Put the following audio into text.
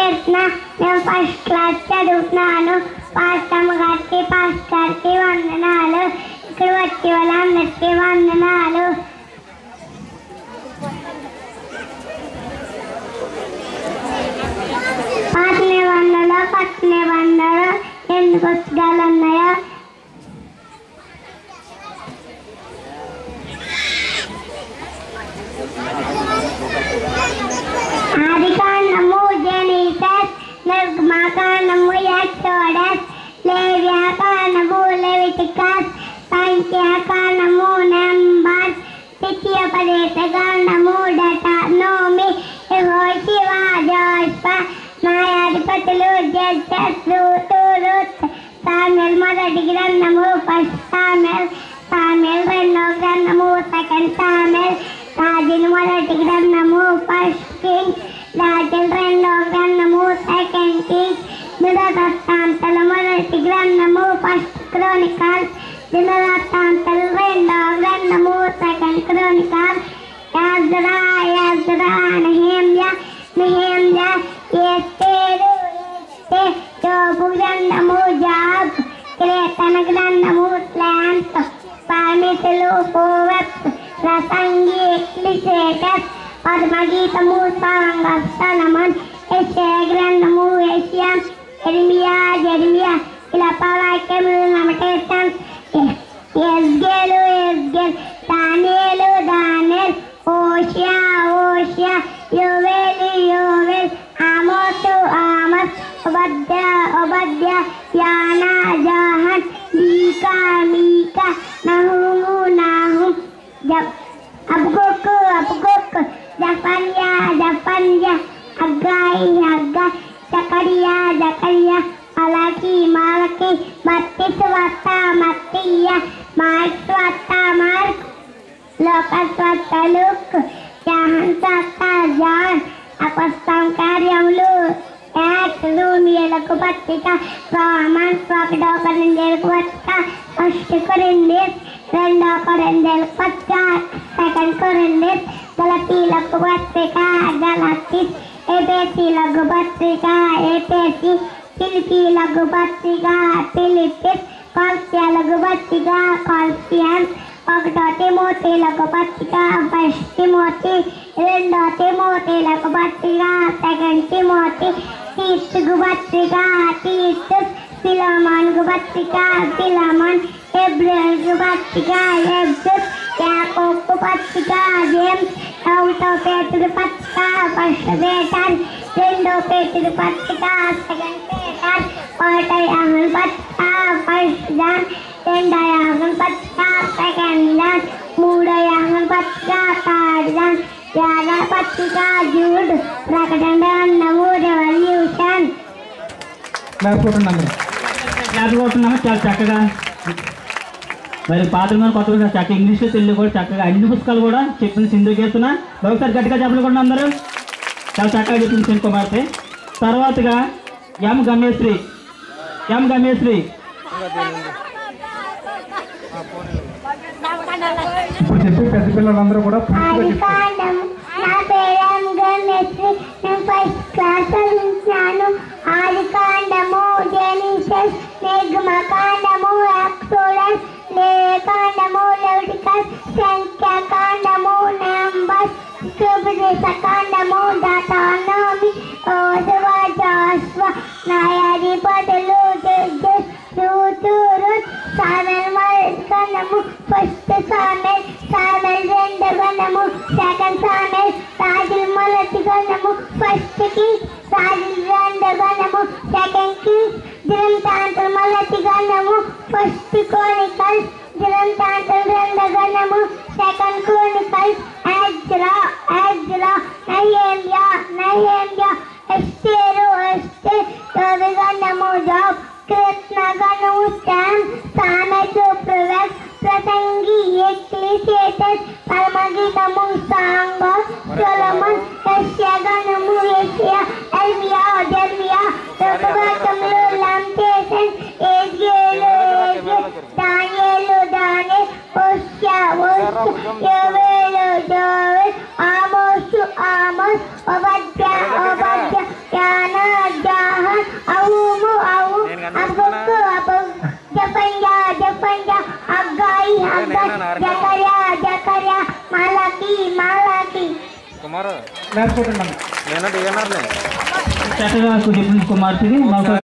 కీర్తన నేను first class చదువుతున్నాను పాస్టమ్ గారికి పాస్ట్ గారికి వందనాలు ఇక్కడ వచ్చే వాళ్ళందరికీ వందనాలు పాత నిబంధనలు కొత్త నిబంధనలు ఎందుకు పుస్తకాలు ఉన్నాయో ఆది కాండము జెనీసస్ నిర్గమకాండము ఎక్సోడస్ లేవ్యాకాండము లెవిటికస్ సంఖ్యాకాండము నంబర్స్ ద్వితీయోపదేశకాండము డటానోమి యెహోషువ జోష్వ న్యాయాధిపతులు జడ్జెస్ రూతు రుత్ సామెల్ మొదటి గ్రంథము ఫస్ట్ సామెల్ సామెల్ రెండో గ్రంథము సెకండ్ సామెల్ రాజుల మొదటి గ్రంథము ఫస్ట్ కింగ్ రాజుల రెండో గ్రంథము సెకండ్ కింగ్ దినదత్తాంతల మొదటి గ్రంథము ఫస్ట్ క్రోనికల్ దినదత్తాంతలు రెండో గ్రంథము సెకండ్ క్రోనికల్ యాజ్రా యాజ్రా నెహేమ్య నెహేమ్య ఎస్తేరు ఎస్తే జోబు గ్రంథము జాబ్ కీర్తన గ్రంథము ప్లాంట్ పామితులు పోవెత్ ప్రసంగి ఎక్లిసేటస్ పద్మగీతము సాంగస్తనమన్ ఎస్ఏ గ్రంథము ఏషియా ఎర్మియా జెర్మియా ఇలా పవాక్యములు నమటేస్తాం ఎస్గేలు ఎస్గేల్ దానియేలు దానియల్ ఓషియా ఓషియా యోవేలు యోవేల్ ఆమోసు ఆమస్ ఒబద్య ఒబద్య యానా జాహన్ మీకా మీకా నహుము నాహుం జప్ అబ్గుక్ అబ్గుక్ జఫన్యా జఫన్యా అగ్గాయి అగ్గాయ్ జకరియా జకరియా మలకి మలకి మత్తిస్ వత్త మత్తియ మార్క్స్ వత్త మార్క్ లోకస్ వత్త లుక్ జహన్ వత్త జాన్ అపస్తం కార్యములు యాక్ట్ రూమియలకు పత్రిక రామన్స్ ఒకటో కొరిందేలకు పత్రిక ఫస్ట్ కొరిందేస్ రెండో కొరిందేలకు పత్రిక సెకండ్ కొరిందేస్ గలతీలకు పత్రిక గలతీస్ ఏపేసీలకు పత్రిక ఏపేసి ఫిలిపీలకు పత్రిక ఫిలిపిస్ కాల్సియాలకు పత్రిక కాల్సియన్స్ ఒకటో తిమోతిలకు పత్రిక ఫస్ట్ తిమోతి రెండో తిమోతిలకు పత్రిక సెకండ్ తిమోతి తీర్చుకు పత్రిక తీర్చు ఫిలమాన్కు పత్రిక ఫిలమాన్ ఎబ్రిల్కు పత్రిక ఎబ్రిల్ యాకోబు పత్రిక జేమ్స్ ఒకటో పేతుడు పత్రిక ఫస్ట్ పేటర్ రెండో పేతుడు పత్రిక సెకండ్ పేటర్ ఒకటో యాహన్ పత్రిక ఫస్ట్ జాన్ రెండో యాహన్ పత్రిక సెకండ్ జాన్ మూడో యాహన్ పత్రిక థర్డ్ జాన్ యాగ పత్రిక జూడ్ ప్రకటన అన్నము రెవల్యూషన్ క్లాస్ కొట్టండి అందరూ క్లాస్ కొడుతున్నాము చాలా చక్కగా మరి పాత్ర మీద కొత్త కూడా చక్కగా ఇంగ్లీష్ తెలుగు కూడా చక్కగా అన్ని పుస్తకాలు కూడా చెప్పిన సింధు చేస్తున్నా ఒకసారి గట్టిగా చెప్పకుండా అందరూ చాలా చక్కగా చెప్పింది సింధు కుమార్తె తర్వాతగా ఎం గమేశ్రీ ఎం గమేశ్రీ ఇప్పుడు చెప్పి పెద్ద పిల్లలందరూ కూడా పూర్తిగా ఆది చెప్తారు కాండం నా పేరు గణేశ్వరి నేను ఫస్ట్ క్లాస్ చదువుతున్నాను ఆది కాండము జెనిసస్ నిర్గమ కాండము ఎక్సోడస్ లేఖాండము లెవిటికస్ సంఖ్యా కాండము నంబర్స్ ఉపదేశ కాండము దతానోమి ఓదవ జాస్వ న్యాయాధిపతులు జడ్జెస్ రూతురు సామెల్ మొదటి కాండము ఫస్ట్ సామెల్ సామెల్ రెండు గణము సెకండ్ సామెల్ రాజుల మొదటి గణము ఫస్ట్ కింగ్ రాజుల రెండు గణము సెకండ్ కింగ్ దినంతాంతుల మొదటి గణము ఫస్ట్ క్రోనికల్ దినంతాంతుల రెండు గణము సెకండ్ క్రోనికల్ ఎజ్రా ఎజ్రా నహేమ్యా నహేమ్యా ఎస్టేరు ఎస్టేర్ రవి గణము జాబ్ కృష్ణ గణము స్టామ్ సామెతు ప్రవేశ్ ప్రసంగి ఎక్లిసియేటస్ పరమగీతము సాంగ సొలమన్ యెషయా గణము యెషయా ఎర్మియా జెర్మియా ఋతుగతములు లంపేసన్ ఏజ్గేలు ఏజ్గేల్ దానియేలు దానియేల్ హోషయా హోషయా యోవేలు యోవేల్ ఆమోసు ఆమోస్ ఒబద్య ఒబద్య యానా jahan awumu awu abuku abu japanja japanja agai agai jakarya jakarya malaki malaki కుమారు లేకపోతే నేను డిఎన్ఆర్ని చక్కగా చెప్పిన కుమార్తెని మాకు